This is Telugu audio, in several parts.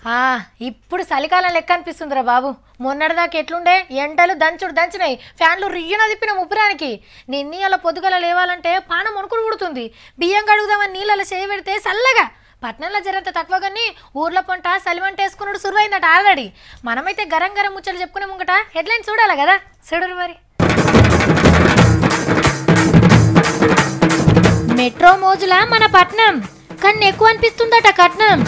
ఆ ఇప్పుడు చలికాలం లెక్క అనిపిస్తుందిరా బాబు మొన్నటిదాకా ఎట్లుండే ఎండలు దంచుడు దంచినాయి ఫ్యాన్లు రియ్యన తిప్పిన ముప్పురానికి నిన్ని అలా పొద్దుగల లేవాలంటే పానం వణుకుడు పుడుతుంది బియ్యం కడుగుదామని నీళ్ళలో చేయి పెడితే చల్లగా పట్నంలో జరంత తక్కువ కానీ ఊర్లో పంట సలిమంట వేసుకున్నాడు సురువైందట ఆల్రెడీ మనమైతే గరం గరం ముచ్చట్లు చెప్పుకునే ముంగట హెడ్లైన్ చూడాలి కదా చూడరు మరి మెట్రో మోజుల మన పట్నం కన్నా ఎక్కువ అనిపిస్తుందట కట్నం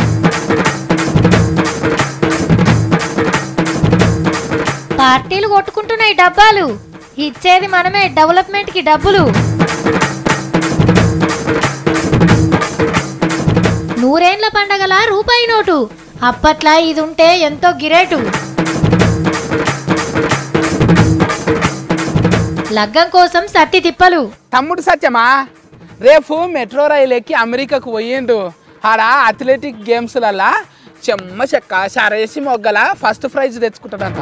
పార్టీలు కొట్టుకుంటున్నాయి డబ్బాలు ఇచ్చేది మనమే డెవలప్మెంట్ కి డబ్బులు నూరేండ్ల పండగల రూపాయి నోటు అప్పట్లా ఇది ఉంటే ఎంతో గిరేటు లగ్గం కోసం సత్తి తిప్పలు తమ్ముడు సత్యమా రేపు మెట్రో రైలు ఎక్కి అమెరికాకు పోయిండు ఆడ అథ్లెటిక్ గేమ్స్లల్లా చెమ్మ చెక్క సరేసి మొగ్గల ఫస్ట్ ప్రైజ్ తెచ్చుకుంటాడంట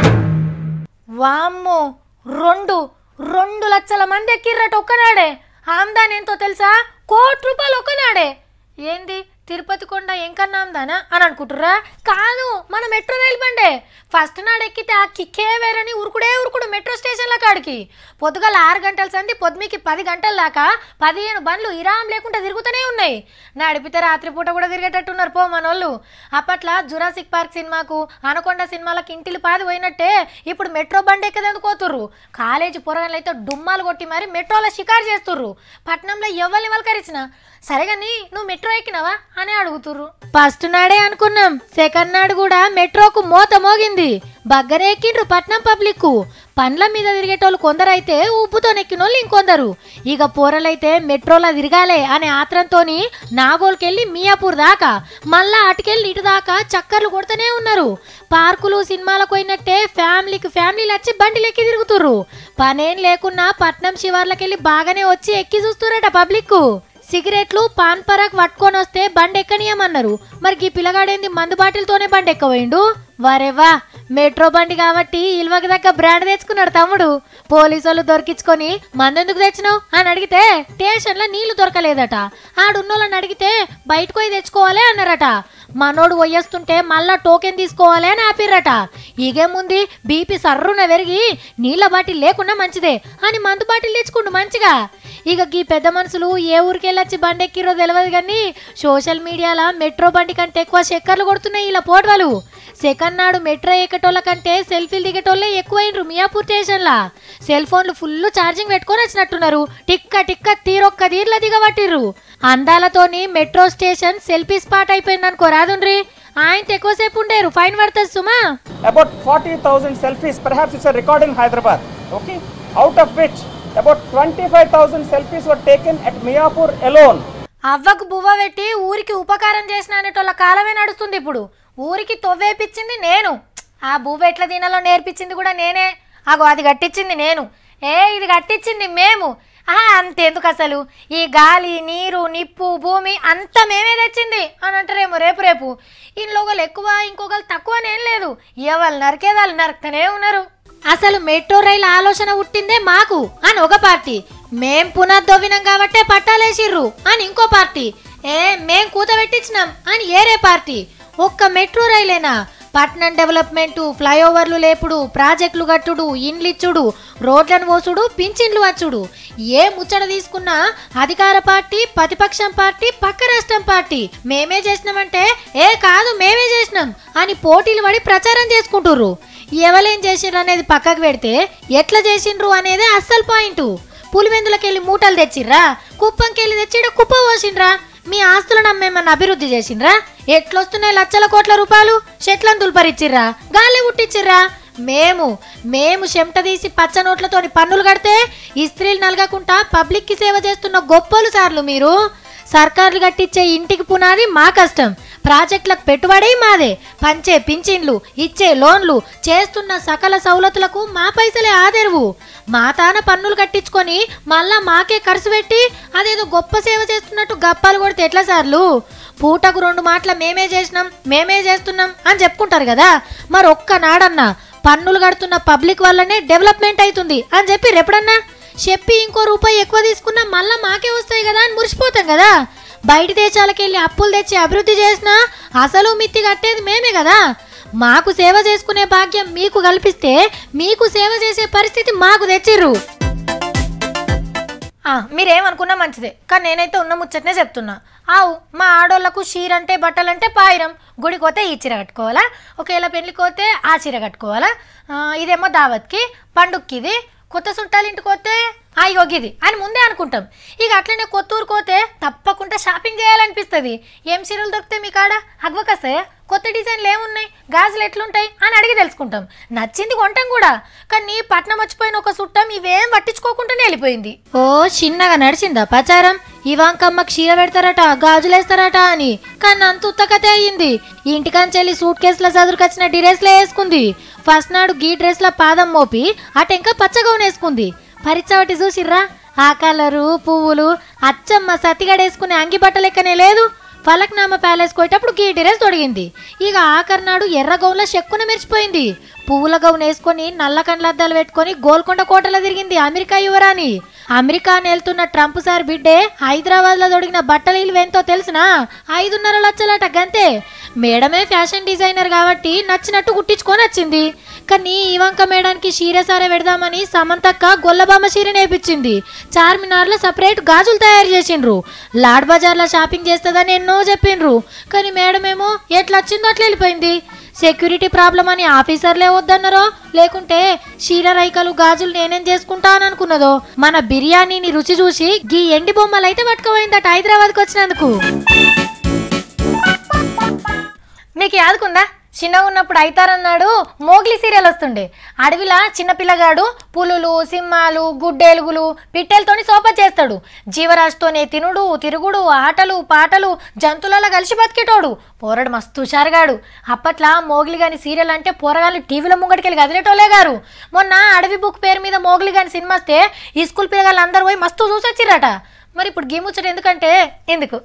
వామ్మో రెండు రెండు లక్షల మంది ఎక్కిర్రట ఒక్కనాడే ఆమ్దాన్ ఎంతో తెలుసా కోటి రూపాయలు ఒక్కనాడే ఏంది తిరుపతి కొండ ఎంకన్నా ఆమ్దానా అని అనుకుంటుర్రా కాదు మన మెట్రో రైలు బండే ఫస్ట్ నాడు ఎక్కితే ఆ కిక్కే వేరని ఉరుకుడే ఉరుకుడు మెట్రో స్టేషన్ల కాడికి పొద్దుగల ఆరు గంటల సంది పొద్దుమికి పది గంటల దాకా పదిహేను బండ్లు ఇరాం లేకుండా తిరుగుతూనే ఉన్నాయి నడిపితే రాత్రిపూట కూడా తిరిగేటట్టున్నారు పో మనోళ్ళు అప్పట్లో జురాసిక్ పార్క్ సినిమాకు అనకొండ సినిమాలకు ఇంటిలు పాది పోయినట్టే ఇప్పుడు మెట్రో బండి ఎక్కదేందుకు పోతుర్రు కాలేజీ పొరగన్లు అయితే డుమ్మాలు కొట్టి మరి మెట్రోలో షికారు చేస్తుర్రు పట్నంలో ఎవరిని వలకరించిన సరే కానీ నువ్వు మెట్రో ఎక్కినావా అని అడుగుతుర్రు ఫస్ట్ నాడే అనుకున్నాం సెకండ్ నాడు కూడా మెట్రోకు మోత మోగింది బగ్గరే ఎక్కిండ్రు పట్నం పబ్లిక్ పండ్ల మీద తిరిగేటోళ్ళు కొందరైతే ఉప్పుతో నెక్కినోళ్ళు ఇంకొందరు ఇక పోరలైతే మెట్రోలో తిరగాలే అనే ఆత్రంతోని నాగోల్కెళ్ళి మియాపూర్ దాకా మళ్ళా అటుకెళ్ళి ఇటు దాకా చక్కర్లు కొడుతూనే ఉన్నారు పార్కులు సినిమాలకు పోయినట్టే ఫ్యామిలీకి ఫ్యామిలీలు వచ్చి బండిలెక్కి తిరుగుతుర్రు పనేం లేకున్నా పట్నం శివార్లకెళ్ళి బాగానే వచ్చి ఎక్కి చూస్తురట పబ్లిక్ సిగరెట్లు పాన్ పరాక్ పట్టుకొని వస్తే బండి ఎక్కనియమన్నారు మరి ఈ పిల్లగాడేంది మందు బాటిల్తోనే బండి ఎక్కబోయిండు వరేవా మెట్రో బండి కాబట్టి ఇల్వకి దగ్గర బ్రాండ్ తెచ్చుకున్నాడు తమ్ముడు పోలీసు వాళ్ళు దొరికించుకొని మందెందుకు తెచ్చినావు అని అడిగితే స్టేషన్లో నీళ్లు దొరకలేదట ఆడున్నోళ్ళని అడిగితే బయటకు పోయి తెచ్చుకోవాలి అన్నారట మనోడు పోయేస్తుంటే మళ్ళా టోకెన్ తీసుకోవాలి అని ఆపిర్రట ఇగేముంది బీపీ సర్రున పెరిగి నీళ్ళ బాటిల్ లేకున్నా మంచిదే అని మందు బాటిల్ తెచ్చుకుండు మంచిగా ఇక ఈ పెద్ద మనుషులు ఏ ఊరికి వెళ్ళొచ్చి బండి ఎక్కిరో తెలియదు కానీ సోషల్ మీడియాలో మెట్రో బండి కంటే ఎక్కువ చక్కర్లు కొడుతున్నాయి ఇలా పోటవాలు సెకండ్ నాడు మెట్రో ఎక్కటోళ్ళ కంటే సెల్ఫీలు దిగేటోళ్ళే ఎక్కువైనరు మియాపూర్ స్టేషన్లా సెల్ ఫోన్లు ఫుల్ ఛార్జింగ్ పెట్టుకొని వచ్చినట్టున్నారు టిక్క టిక్క తీరొక్క తీర్ల దిగబట్టిర్రు అందాలతోని మెట్రో స్టేషన్ సెల్ఫీ స్పాట్ అయిపోయింది అనుకో రాదుండ్రి ఆయన ఎక్కువసేపు ఉండేరు ఫైన్ పడుతుంది సుమా about 40,000 selfies. Perhaps it's a record in Hyderabad. Okay, out of which about 25,000 selfies were taken at Miyapur alone. అవ్వకు బువ్వ పెట్టి ఊరికి ఉపకారం చేసిన అనేటోళ్ళ కాలమే నడుస్తుంది ఇప్పుడు ఊరికి తొవ్వేపించింది నేను ఆ బువ్వ ఎట్లా తినాలో నేర్పించింది కూడా నేనే అగో అది కట్టించింది నేను ఏ ఇది కట్టించింది మేము ఆహా అంతెందుకు అసలు ఈ గాలి నీరు నిప్పు భూమి అంతా మేమే తెచ్చింది అని అంటారేమో రేపు రేపు ఇంకొకరు ఎక్కువ ఇంకొకరు తక్కువనేం లేదు ఎవరు నరికేదాళ్ళు నరుకుతూనే ఉన్నారు అసలు మెట్రో రైలు ఆలోచన పుట్టిందే మాకు అని ఒక పార్టీ మేం పునర్దవ్వినాం కాబట్టే పట్టాలేసిర్రు అని ఇంకో పార్టీ ఏ మేం కూతబెట్టించినాం అని ఏరే పార్టీ ఒక్క మెట్రో రైలేనా పట్నం డెవలప్మెంటు ఫ్లైఓవర్లు లేపుడు ప్రాజెక్టులు కట్టుడు ఇండ్లిచ్చుడు రోడ్లను పోసుడు పింఛన్లు వచ్చుడు ఏ ముచ్చట తీసుకున్నా అధికార పార్టీ ప్రతిపక్షం పార్టీ పక్క రాష్ట్రం పార్టీ మేమే చేసినామంటే ఏ కాదు మేమే చేసినాం అని పోటీలు పడి ప్రచారం చేసుకుంటుర్రు ఎవలేం చేసిండ్రు అనేది పక్కకు పెడితే ఎట్లా చేసిండ్రు అనేది అస్సలు పాయింట్ పులివెందులకెళ్ళి మూటలు తెచ్చిర్రా కుప్పంకెళ్ళి తెచ్చిడ కుప్ప పోసిండ్రా మీ ఆస్తులను అమ్మేమన్నా అభివృద్ధి చేసిండ్రా ఎట్లొస్తున్నాయి లక్షల కోట్ల రూపాయలు చెట్లను దుల్పరిచ్చిర్రా గాలి పుట్టించిర్రా మేము మేము చెమట తీసి పచ్చ నోట్లతోని పన్నులు కడితే ఇస్త్రీలు నలగకుండా పబ్లిక్కి సేవ చేస్తున్న గొప్పలు సార్లు మీరు సర్కార్లు కట్టించే ఇంటికి పునాది మా కష్టం ప్రాజెక్టులకు పెట్టుబడి మాదే పంచే పింఛన్లు ఇచ్చే లోన్లు చేస్తున్న సకల సౌలతులకు మా పైసలే ఆదెరువు మా తాన పన్నులు కట్టించుకొని మళ్ళా మాకే ఖర్చు పెట్టి అదేదో గొప్ప సేవ చేస్తున్నట్టు గప్పాలు కొడితే ఎట్లా సార్లు పూటకు రెండు మాటల మేమే చేసినాం మేమే చేస్తున్నాం అని చెప్పుకుంటారు కదా మరి ఒక్క నాడన్నా పన్నులు కడుతున్న పబ్లిక్ వల్లనే డెవలప్మెంట్ అవుతుంది అని చెప్పి ఎప్పుడన్నా చెప్పి ఇంకో రూపాయి ఎక్కువ తీసుకున్నా మళ్ళా మాకే వస్తాయి కదా అని మురిసిపోతాం కదా బయట దేశాలకు వెళ్ళి అప్పులు తెచ్చి అభివృద్ధి చేసినా అసలు మిత్తి కట్టేది మేమే కదా మాకు సేవ చేసుకునే భాగ్యం మీకు కల్పిస్తే మీకు సేవ చేసే పరిస్థితి మాకు తెచ్చిర్రు ఆ, మీరేమనుకున్నా మంచిదే కానీ నేనైతే ఉన్న ముచ్చటనే చెప్తున్నా ఆవు మా ఆడోళ్ళకు చీర అంటే బట్టలంటే పాయిరం గుడికి పోతే ఈ చీర కట్టుకోవాలా ఒకవేళ పెళ్లికి పోతే ఆ చీర కట్టుకోవాలా ఆ, ఇదేమో దావత్కి పండుగకి ఇది కొత్త చుట్టాలు ఇంటికి పోతే ఆ ఇగోగిది అని ముందే అనుకుంటాం ఇక అట్లనే కొత్తూరు పోతే తప్పకుండా షాపింగ్ చేయాలనిపిస్తుంది ఏం చీరలు దొరుకుతాయి మీ కాడ అగ్వకస్తాయా కొత్త డిజైన్లు ఏమున్నాయి గాజులు ఎట్లుంటాయి అని అడిగి తెలుసుకుంటాం నచ్చింది కొంటాం కూడా కానీ పట్నం వచ్చిపోయిన ఒక చుట్టం ఇవేం పట్టించుకోకుండానే వెళ్ళిపోయింది ఓ చిన్నగా నడిచిందా పచారం ఇవాంకమ్మకి చీర పెడతారట గాజులేస్తారట అని కానీ అంత ఉత్తకతే అయ్యింది ఇంటికాంచెల్లి సూట్ కేసుల చదురుకొచ్చిన డ్రెస్లే వేసుకుంది ఫస్ట్ నాడు గీ డ్రెస్ల పాదం మోపి అటెంక పచ్చగౌన్ వేసుకుంది పరిచవటి చూసిర్రా ఆ కలరు పువ్వులు అచ్చమ్మ సతిగడేసుకునే అంగి బట్ట లెక్కనే లేదు ఫలక్నామా ప్యాలెస్ పోయేటప్పుడు గీ డ్రెస్ తొడిగింది ఇక ఆఖరి నాడు ఎర్ర గౌన్లో చెక్కున మెరిచిపోయింది పువ్వుల గౌన్ వేసుకొని నల్ల కండ్లద్దాలు పెట్టుకొని గోల్కొండ కోటలో తిరిగింది అమెరికా యువరాని అమెరికా వెళ్తున్న ట్రంప్ సార్ బిడ్డే హైదరాబాద్ లో తొడిగిన బట్టలు ఇలువెంతో తెలిసినా ఐదున్నర లక్షలట గంతే మేడమే ఫ్యాషన్ డిజైనర్ కాబట్టి నచ్చినట్టు కుట్టించుకొని వచ్చింది కానీ ఇవంక మేడానికి చీర సారే పెడదామని సమంతక్క గొల్లబామ చీర నేర్పించింది చార్మినార్లో సపరేట్ గాజులు తయారు చేసిండ్రు లాడ్ బజార్లో షాపింగ్ చేస్తుందని ఎన్నో చెప్పిండ్రు కానీ మేడం ఏమో ఎట్లా వచ్చిందో అట్లా వెళ్ళిపోయింది సెక్యూరిటీ ప్రాబ్లం అని ఆఫీసర్లే వద్దన్నారో లేకుంటే చీర రైకలు గాజులు నేనేం చేసుకుంటా అని అనుకున్నదో మన బిర్యానీని రుచి చూసి గీ ఎండి బొమ్మలు అయితే పట్టుకుపోయిందట హైదరాబాద్కి వచ్చినందుకు మీకు యాదుకుందా చిన్నగా ఉన్నప్పుడు అయితారన్నాడు మోగ్లీ సీరియల్ వస్తుండే అడవిలా చిన్న పిల్లగాడు పులులు సింహాలు గుడ్డేలుగులు పిట్టెలతోని సోప చేస్తాడు జీవరాశితోనే తినుడు తిరుగుడు ఆటలు పాటలు జంతువులలో కలిసి బతికేటోడు పోరడు మస్తు హుషారుగాడు అప్పట్లో మోగ్లి గాని సీరియల్ అంటే పోరగాళ్ళు టీవీలో ముంగటికెళ్ళి కదిలేటోలే గారు మొన్న అడవి బుక్ పేరు మీద మోగ్లి గాని సినిమా వస్తే ఈ స్కూల్ పిల్లగాళ్ళు అందరూ పోయి మస్తు చూసొచ్చిరట మరి ఇప్పుడు గీముచ్చట ఎందుకంటే ఎందుకు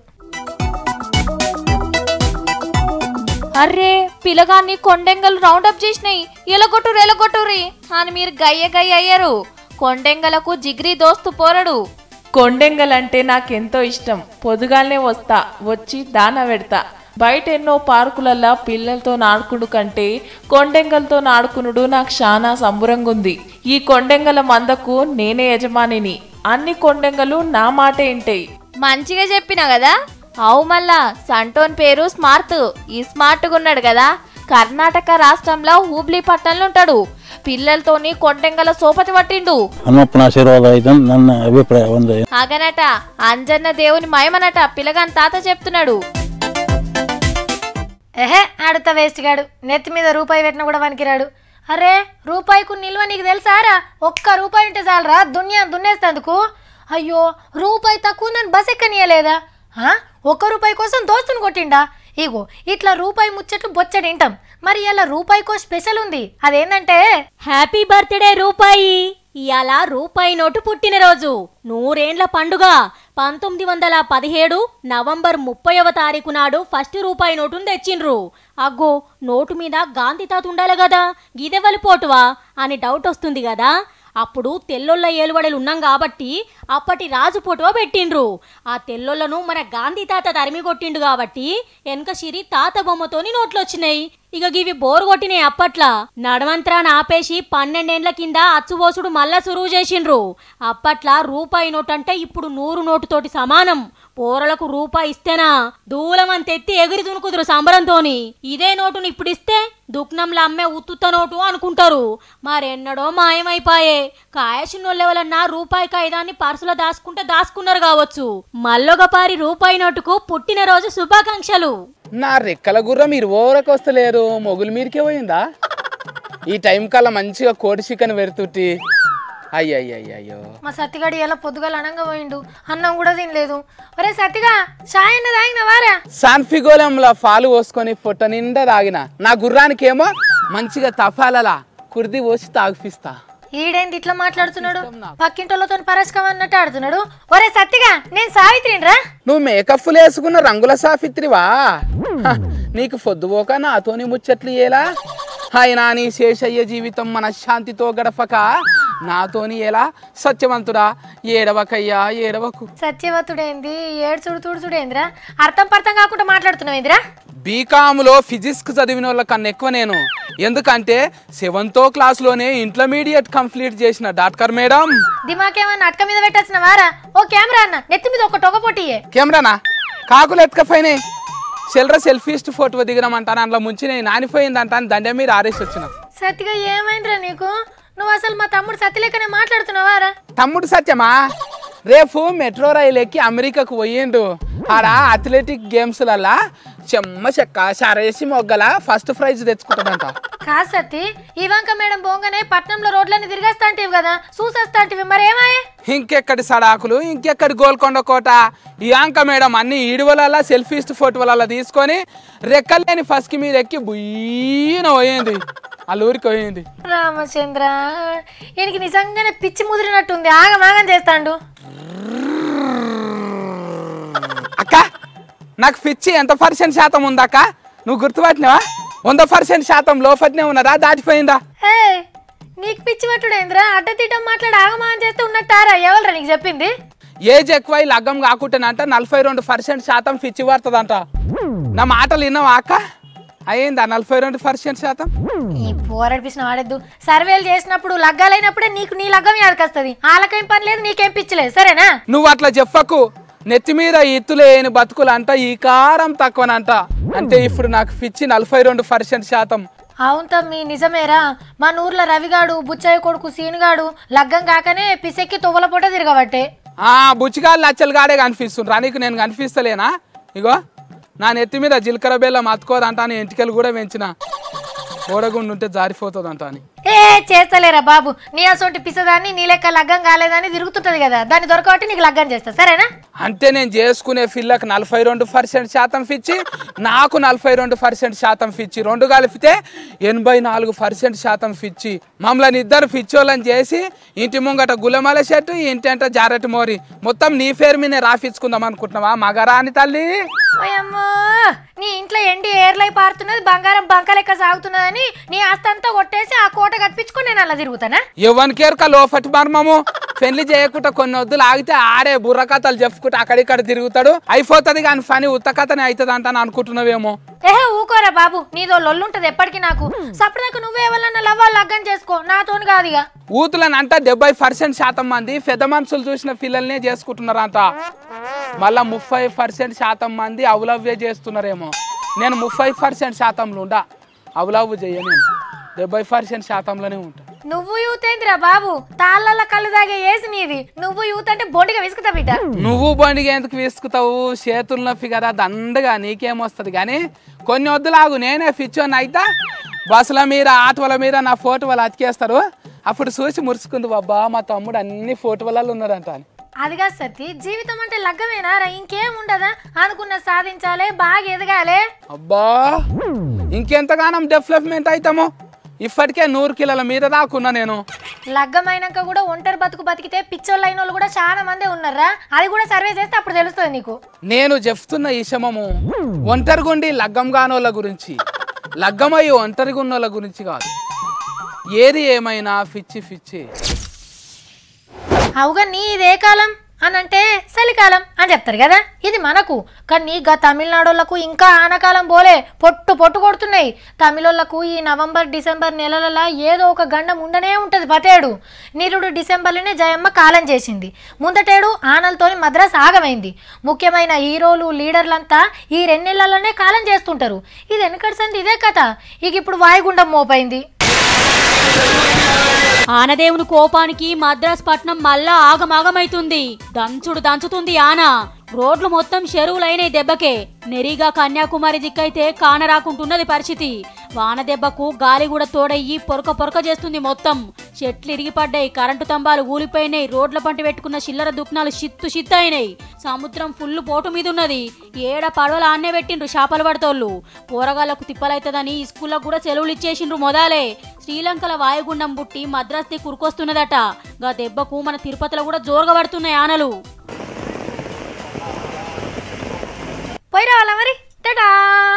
అర్రే పిల్లగాన్ని కొండెంగలు రౌండప్ చేసినాయి ఎలగొట్టురు ఎలగొట్టురి అని మీరు గయ్య గయ్య అయ్యారు కొండెంగలకు జిగ్రీ దోస్తు పోరడు కొండెంగలంటే నాకెంతో ఇష్టం పొదుగాలనే వస్తా వచ్చి దాన పెడతా బయట ఎన్నో పార్కులల్లా పిల్లలతో ఆడుకుడు కంటే కొండెంగలతో ఆడుకునుడు నాకు చాలా సంబురంగా ఉంది ఈ కొండెంగల మందకు నేనే యజమానిని అన్ని కొండెంగలు నా మాటే ఇంటాయి మంచిగా చెప్పిన కదా అవు మళ్ళా సంటోన్ పేరు స్మార్ట్ ఈ స్మార్ట్గా ఉన్నాడు కదా కర్ణాటక రాష్ట్రంలో హూబ్లీ పట్టణంలో ఉంటాడు పిల్లలతోని కొండెంగల సోపతి పట్టిండు ಹನುಮಪ್ಪನ ಆಶೀರ್ವಾದ ಇದೆ ನನ್ನ ಅಭಿಪ್ರಾಯ ಒಂದು అగనట అంజన్న దేవుని మయమనట పిల్లగాని తాత చెప్తున్నాడు ఎహే ఆడుతా వేస్ట్ గాడు నెత్తి మీద రూపాయి పెట్టినా కూడా వనికిరాడు అరే రూపాయికు నిల్వ నీకు తెలుసారా ఒక్క రూపాయి ఉంటే చాలరా దునియా దున్నేస్తందుకు అయ్యో రూపాయి తక్కువ నన్ను బస్ ఎక్కనీయలేదా ఆ? ఒక్క రూపాయి కోసం దోస్తుని కొట్టిండా ఇగో ఇట్లా రూపాయి ముచ్చట్లు బొచ్చడి వింటాం మరి ఇలా రూపాయికో స్పెషల్ ఉంది అదేంటంటే హ్యాపీ బర్త్డే రూపాయి ఇయాల రూపాయి నోటు పుట్టినరోజు నూరేండ్ల పండుగ పంతొమ్మిది వందల పదిహేడు నవంబర్ ముప్పైవ తారీఖు నాడు ఫస్ట్ రూపాయి నోటును తెచ్చిండ్రు అగ్గో నోటు మీద గాంధీ తాత ఉండాలి కదా గిదెవలి పోటువా అని డౌట్ వస్తుంది కదా అప్పుడు తెల్లొల్ల ఏలుబడలు ఉన్నాం కాబట్టి అప్పటి రాజు ఫోటో పెట్టిండ్రు ఆ తెల్లొల్లను మన గాంధీ తాత తరిమి కొట్టిండు కాబట్టి వెనక సిరి తాత బొమ్మతోని నోట్లు వచ్చినాయి ఇక గివి బోరు కొట్టినాయి అప్పట్లా నడవంత్రాన్ని ఆపేసి పన్నెండేండ్ల కింద అచ్చుబోసుడు మళ్ళా సురువు చేసిండ్రు అప్పట్లా రూపాయి నోటు అంటే ఇప్పుడు నూరు నోటుతోటి సమానం పోరలకు రూపాయి ఇస్తేనా దూలం అంత ఎత్తి ఎగిరి దునుకుదురు సంబరంతోని ఇదే నోటుని ఇప్పుడు ఇస్తే దుఃఖంలో అమ్మే ఉత్తుత్త నోటు అనుకుంటారు మరెన్నడో మాయమైపాయే కాయసినోళ్ళెవలన్నా రూపాయి కాయిదాన్ని పర్సులో దాచుకుంటే దాచుకున్నారు కావచ్చు మల్లొగపారి రూపాయి నోటుకు పుట్టినరోజు శుభాకాంక్షలు నా రెక్కల గుర్రం మీరు ఓవరకు వస్తలేరు మొగులు మీరికే పోయిందా ఈ టైం కల్లా మంచిగా కోడి చికెన్ పెడుతుంటి అయ్యయ్యయ్యో మా సత్తిగాడు ఎలా పొద్దుగాల అనంగా పోయిండు అన్నం కూడా తినలేదు ఒరే సత్తిగా చాయ్ అన్న తాగినవారా సాన్ఫిగోళంలో పాలు పోసుకొని పొట్ట నిండా తాగిన నా గుర్రానికేమో మంచిగా తఫాలలా కుర్ది పోసి తాగిపిస్తా ఈడేంది ఇట్లా మాట్లాడుతున్నాడు పక్కింటోళ్ళతో పరస్కం అన్నట్టు ఆడుతున్నాడు ఒరే సత్తిగా నేను సావిత్రినిరా నువ్వు మేకప్లు వేసుకున్న రంగుల సాఫిత్రివా హ, నీకు పొద్దుపోక నాతోని ముచ్చట్లు ఏలా అయినా నీ శేషయ్య జీవితం మన శాంతితో గడపక నాతోని ఎలా సత్యవంతుడా ఏడవకయ్యా ఏడవకు సత్యవతుడేంది ఏడ్చుడు తుడుచుడేందిరా అర్థం పర్థం కాకుండా మాట్లాడుతున్నావు ఏందిరా బీకామ్లో ఫిజిక్స్ చదివిన వాళ్ళ కన్నా ఎక్కువ నేను ఎందుకంటే సెవెంతో క్లాస్లోనే ఇంటర్మీడియట్ కంప్లీట్ చేసిన డాక్టర్ మేడం దిమాకేమన్నా అటక మీద పెట్టాల్సిన వారా ఓ కెమెరా అన్న నెత్తి మీద ఒక టొగ పొట్టియే కెమెరానా కాకులు ఎత్తుకపోయినాయి సెల్ర సెల్ఫీస్ట్ ఫోటో దిగినామంటాను అందులో ముంచి నేను నానిపోయిందంట అని దండ మీద ఆరేసి వచ్చిన సత్తిగా ఏమైందిరా నీకు నువ్వు అసలు మా తమ్ముడు సత్తి లెక్కనే మాట్లాడుతున్నావారా తమ్ముడు సత్యమా రేపు మెట్రో రైలు ఎక్కి అమెరికాకు పోయిండు ఆడ అథ్లెటిక్ గేమ్స్లల్లా చెమ్మ చెక్క సరేసి మొగ్గల ఫస్ట్ ప్రైజ్ తెచ్చుకుంటాడంట కాదు సత్తి ఇవాంక మేడం పోగానే పట్నంలో రోడ్లన్నీ తిరిగేస్తా అంటివి కదా చూసేస్తా అంటివి మరి ఏమాయే ఇంకెక్కడి సడాకులు ఇంకెక్కడి గోల్కొండ కోట ఈ అంక మేడం అన్ని ఈడువల సెల్ఫీస్ట్ ఫోటోల తీసుకొని రెక్కలేని ఫస్కి మీద ఎక్కి బుయ్యన పోయింది వాళ్ళ ఊరికి పోయింది రామచంద్ర ఈయనకి నిజంగానే పిచ్చి ముదిరినట్టుంది ఆగమాగం చేస్తాండు అక్క నాకు పిచ్చి ఎంత పర్సెంట్ శాతం ఉందక్క నువ్వు గుర్తుపట్టినావా వంద పర్సెంట్ శాతం లోపట్నే ఉన్నదా దాటిపోయిందా ఏ నీకు పిచ్చి పట్టుడేంద్రా అడ్డతిడ్డం మాట్లాడి ఆగమాగం చేస్తే ఉన్నట్టారా ఎవరు నీకు చెప్పింది ఏజ్ ఎక్కువ లగ్గం కాకుంటేనంట నలభై రెండు పర్సెంట్ శాతం పిచ్చి పడుతుందంట నా మాటలు విన్నావా అక్క అయిందా నలభై రెండు పర్సెంట్ శాతం ఈ పోరడిపిసిన వాడద్దు సర్వేలు చేసినప్పుడు లగ్గాలైనప్పుడే నీకు నీ లగ్గం యాదకొస్తుంది వాళ్ళకేం పని లేదు నీకేం పిచ్చలేదు సరేనా నువ్వు అట్లా చెప్పకు నెత్తి మీద ఇత్తులేని బతుకులంట ఈ కారం తక్కువనంట అంటే ఇప్పుడు నాకు పిచ్చి నలభై రెండు పర్సెంట్ శాతం అవును తమ్మి నిజమేరా మా ఊర్లో రవిగాడు బుచ్చయ్య కొడుకు సీనుగాడు లగ్గం కాకనే పిసెక్కి తువ్వల పూట తిరగబట్టే ఆ బుచ్చిగాళ్ళు లచ్చలు గాడే కనిపిస్తుండ్రా నీకు నేను కనిపిస్తలేనా ఇగో నా నెత్తి మీద జీలకర్ర బెల్లం అతుకోదంట అని ఎంటికలు కూడా పెంచిన ఓడగుండు ఉంటే జారిపోతుందంట అని ఏ చేస్తలేరా బాబు నీ అసొంటి పిసదాన్ని నీ లెక్క లగ్గం కాలేదని తిరుగుతుంటది కదా దాన్ని దొరకబట్టి నీకు లగ్గం చేస్తా సరేనా అంటే నేను చేసుకునే ఫిల్లకు నలభై రెండు పర్సెంట్ శాతం ఫిచ్చి నాకు నలభై రెండు పర్సెంట్ శాతం ఫిచ్చి రెండు కలిపితే ఎనభై నాలుగు పర్సెంట్ శాతం ఫిచ్చి మమ్మల్ని ఇద్దరు ఫిచ్చోళ్ళని చేసి ఇంటి ముంగట గులమల చెట్టు ఇంటి అంట జారెట్ మోరి మొత్తం నీ పేరు మీదే రాపించుకుందాం అనుకుంటున్నావా మగరాని తల్లి ఓయమ్మో నీ ఇంట్లో ఎండి ఏర్లై పారుతున్నది బంగారం బంక లెక్క సాగుతున్నదని నీ ఆస్తి అంతా కొట్టేసి ఆ కోట కట్టించుకొని నేను అలా తిరుగుతానా ఎవరికేరక లోఫటి మర్మము పెళ్లి చేయకుండా కొన్ని వద్దులు ఆగితే ఆడే బుర్ర కథలు చెప్పుకుంటే అక్కడిక్కడ తిరుగుతాడు అయిపోతుంది కానీ పని ఉత్త కథనే అవుతుంది అంటాను అనుకుంటున్నావేమో ఏహే ఊకోరా బాబు నీదో లొల్లుంటది ఎప్పటికీ నాకు సపరేట్గా నువ్వే ఎవరన్నా లవ్వా లగ్గం చేసుకో నాతోని కాదు ఇక ఊతులను అంట డెబ్బై పర్సెంట్ శాతం మంది పెద్ద మనుషులు చూసిన పిల్లల్నే చేసుకుంటున్నారంట మళ్ళా ముప్పై పర్సెంట్ శాతం మంది అవలవ్య చేస్తున్నారేమో నేను ముప్పై పర్సెంట్ శాతంలో ఉండా అవలవ్వు చెయ్య నేను డెబ్బై పర్సెంట్ శాతంలోనే ఉంటా నువ్వు యూత్ ఏందిరా బాబు తాళ్ళ కళ్ళు తాగే ఏసి నీది నువ్వు యూత్ అంటే బొండిగా విసుకుతా బిడ్డ నువ్వు బండిగా ఎందుకు వేసుకుతావు చేతులు నొప్పి కదా దండగా నీకేమొస్తుంది కానీ కొన్ని వద్దులాగు నేనే పిచ్చోని అయితే బస్సుల మీద ఆటోల మీద నా ఫోటో వాళ్ళు అతికేస్తారు అప్పుడు చూసి మురుసుకుంది బాబా మా తమ్ముడు అన్ని ఫోటోలలో ఉన్నాడంట అని అదిగా సత్తి జీవితం అంటే లగ్గమేనారా ఇంకేం ఉండదా అనుకున్న సాధించాలే బాగా ఎదగాలే అబ్బా ఇంకెంతగానం డెవలప్మెంట్ అవుతామో ఇప్పటికే నూరు కిలోల మీద దాకున్నా నేను లగ్గమైనాక కూడా ఒంటరి బతుకు బతికితే పిచ్చోళ్ళు అయిన వాళ్ళు కూడా చాలా మందే ఉన్నారా అది కూడా సర్వే చేస్తే అప్పుడు తెలుస్తుంది నీకు నేను చెప్తున్న ఈ శమము ఒంటరిగుండి లగ్గం కానోళ్ళ గురించి లగ్గమై ఒంటరిగా ఉన్నోళ్ళ గురించి కాదు ఏది ఏమైనా ఫిచ్చి ఫిచ్చి అవుగా నీ ఇదే కాలం అని అంటే చలికాలం అని చెప్తారు కదా ఇది మనకు కానీ గా తమిళనాడోళ్లకు ఇంకా ఆనకాలం పోలే పొట్టు పొట్టు కొడుతున్నాయి తమిళోళ్లకు ఈ నవంబర్ డిసెంబర్ నెలలలో ఏదో ఒక గండం ఉండనే ఉంటుంది పతేడు నిరుడు డిసెంబర్లోనే జయమ్మ కాలం చేసింది ముందటేడు ఆనలతోని మద్రాస్ ఆగమైంది ముఖ్యమైన హీరోలు లీడర్లంతా ఈ రెండు నెలల్లోనే కాలం చేస్తుంటారు ఇది వెనకటి సంది ఇదే కథ ఇక ఇప్పుడు వాయుగుండం మోపైంది ఆనదేవుని కోపానికి మద్రాస్ పట్నం మళ్ళా ఆగమాగమైతుంది దంచుడు దంచుతుంది ఆన రోడ్లు మొత్తం చెరువులైన దెబ్బకే నెరిగా కన్యాకుమారి దిక్కైతే కాన రాకుంటున్నది పరిస్థితి వాన దెబ్బకు గాలి కూడా తోడయ్యి పొరక పొరక చేస్తుంది మొత్తం చెట్లు ఇరిగిపడ్డాయి కరెంటు స్తంభాలు ఊలిపోయినాయి రోడ్ల పంట పెట్టుకున్న చిల్లర దుఃఖాలు చిత్తు చిత్తు అయినాయి సముద్రం ఫుల్ పోటు మీద ఉన్నది ఏడ పడవలు ఆన్నే పెట్టిండ్రు చేపలు పడతోళ్ళు పోరగాళ్లకు తిప్పలైతదని స్కూళ్ళకు కూడా సెలవులు ఇచ్చేసిండ్రు మొదలే శ్రీలంకల వాయుగుండం పుట్టి మద్రాస్ దిక్కు ఉరుకొస్తున్నదట గా దెబ్బకు మన తిరుపతిలో కూడా జోరుగా పడుతున్నాయి ఆనలు పోయిరా వాళ్ళ మరి టటా